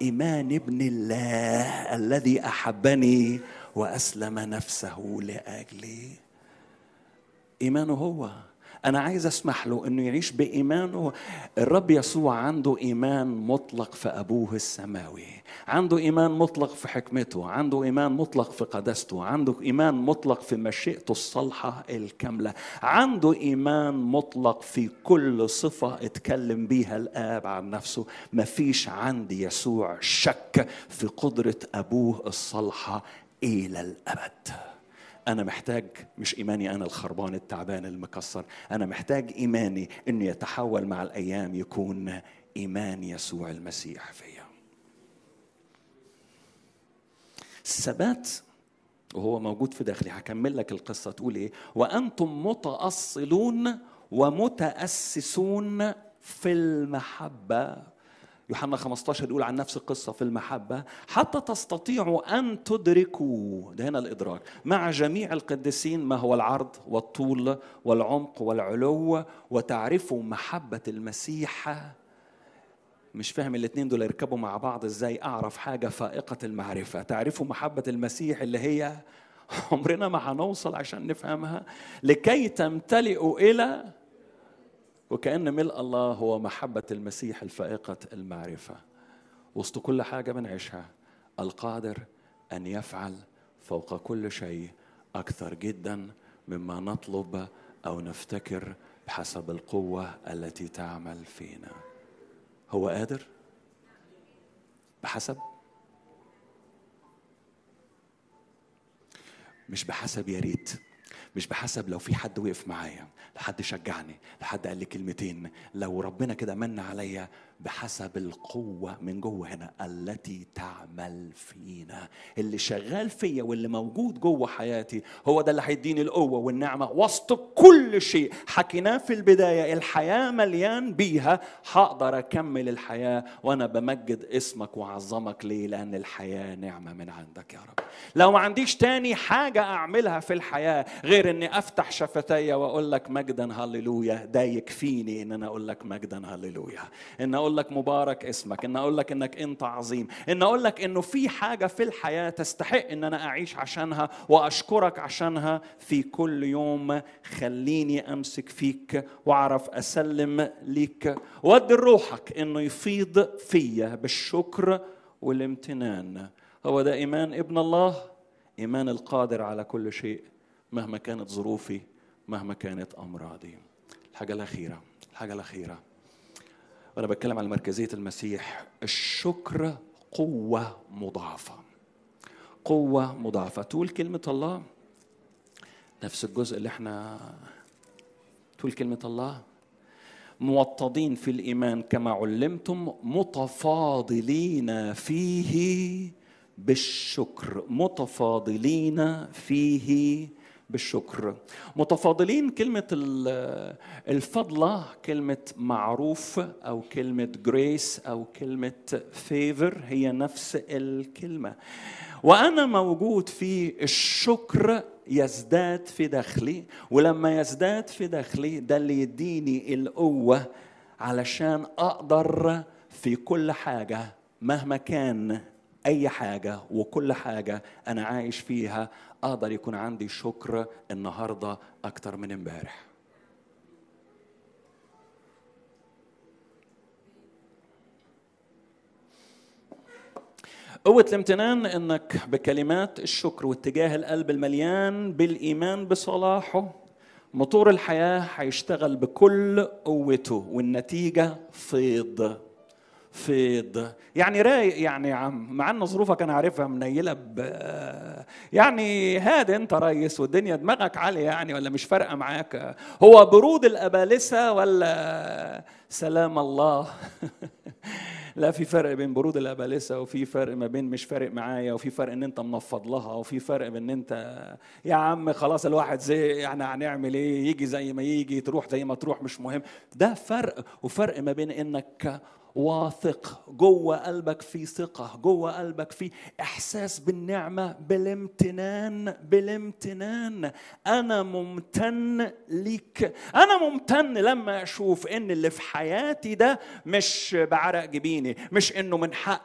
ايمان ابن الله الذي احبني واسلم نفسه لاجلي ايمانه هو انا عايز اسمح له انه يعيش بايمانه الرب يسوع عنده ايمان مطلق في ابوه السماوي عنده ايمان مطلق في حكمته عنده ايمان مطلق في قداسته عنده ايمان مطلق في مشيئته الصالحه الكامله عنده ايمان مطلق في كل صفه اتكلم بيها الاب عن نفسه مفيش عند يسوع شك في قدره ابوه الصالحه الى الابد أنا محتاج مش إيماني أنا الخربان التعبان المكسر أنا محتاج إيماني إنه يتحول مع الأيام يكون إيمان يسوع المسيح فيا الثبات وهو موجود في داخلي هكمل لك القصة تقول إيه وأنتم متأصلون ومتأسسون في المحبة يوحنا 15 يقول عن نفس القصة في المحبة حتى تستطيعوا أن تدركوا ده هنا الإدراك مع جميع القديسين ما هو العرض والطول والعمق والعلو وتعرفوا محبة المسيح مش فاهم الاثنين دول يركبوا مع بعض ازاي اعرف حاجه فائقه المعرفه تعرفوا محبه المسيح اللي هي عمرنا ما هنوصل عشان نفهمها لكي تمتلئوا الى وكأن ملء الله هو محبة المسيح الفائقة المعرفة وسط كل حاجة بنعيشها القادر أن يفعل فوق كل شيء أكثر جدا مما نطلب أو نفتكر بحسب القوة التي تعمل فينا هو قادر بحسب مش بحسب يا ريت مش بحسب لو في حد وقف معايا لحد شجعني لحد قال لي كلمتين لو ربنا كده من عليا بحسب القوة من جوه هنا التي تعمل فينا اللي شغال فيا واللي موجود جوه حياتي هو ده اللي هيديني القوة والنعمة وسط كل شيء حكيناه في البداية الحياة مليان بيها هقدر أكمل الحياة وأنا بمجد اسمك وأعظمك ليه لأن الحياة نعمة من عندك يا رب لو ما عنديش تاني حاجة أعملها في الحياة غير إني أفتح شفتي وأقول لك مجدا هللويا ده يكفيني إن أنا أقول لك مجدا هللويا إن أقول لك مبارك اسمك إن أقول لك إنك أنت عظيم إن أقول لك إنه في حاجة في الحياة تستحق إن أنا أعيش عشانها وأشكرك عشانها في كل يوم خليني أمسك فيك وأعرف أسلم ليك وأدي روحك إنه يفيض فيا بالشكر والامتنان هو ده ايمان ابن الله ايمان القادر على كل شيء مهما كانت ظروفي مهما كانت امراضي الحاجه الاخيره الحاجه الاخيره وانا بتكلم عن مركزيه المسيح الشكر قوه مضاعفه قوه مضاعفه تقول كلمه الله نفس الجزء اللي احنا تقول كلمه الله موطدين في الايمان كما علمتم متفاضلين فيه بالشكر متفاضلين فيه بالشكر متفاضلين كلمة الفضلة كلمة معروف أو كلمة جريس أو كلمة فيفر هي نفس الكلمة وأنا موجود في الشكر يزداد في داخلي ولما يزداد في داخلي ده اللي يديني القوة علشان أقدر في كل حاجة مهما كان اي حاجه وكل حاجه انا عايش فيها اقدر يكون عندي شكر النهارده اكتر من امبارح قوة الامتنان انك بكلمات الشكر واتجاه القلب المليان بالايمان بصلاحه موتور الحياة هيشتغل بكل قوته والنتيجة فيض فيض يعني رايق يعني يا عم مع ان ظروفك انا عارفها منيله ب يعني هادي انت ريس والدنيا دماغك عاليه يعني ولا مش فارقه معاك هو برود الابالسه ولا سلام الله لا في فرق بين برود الابالسه وفي فرق ما بين مش فارق معايا وفي فرق ان انت منفض لها وفي فرق بان انت يا عم خلاص الواحد زي يعني هنعمل ايه يجي زي ما يجي تروح زي ما تروح مش مهم ده فرق وفرق ما بين انك واثق جوه قلبك في ثقة جوه قلبك في إحساس بالنعمة بالامتنان بالامتنان أنا ممتن ليك أنا ممتن لما أشوف إن اللي في حياتي ده مش بعرق جبيني مش إنه من حق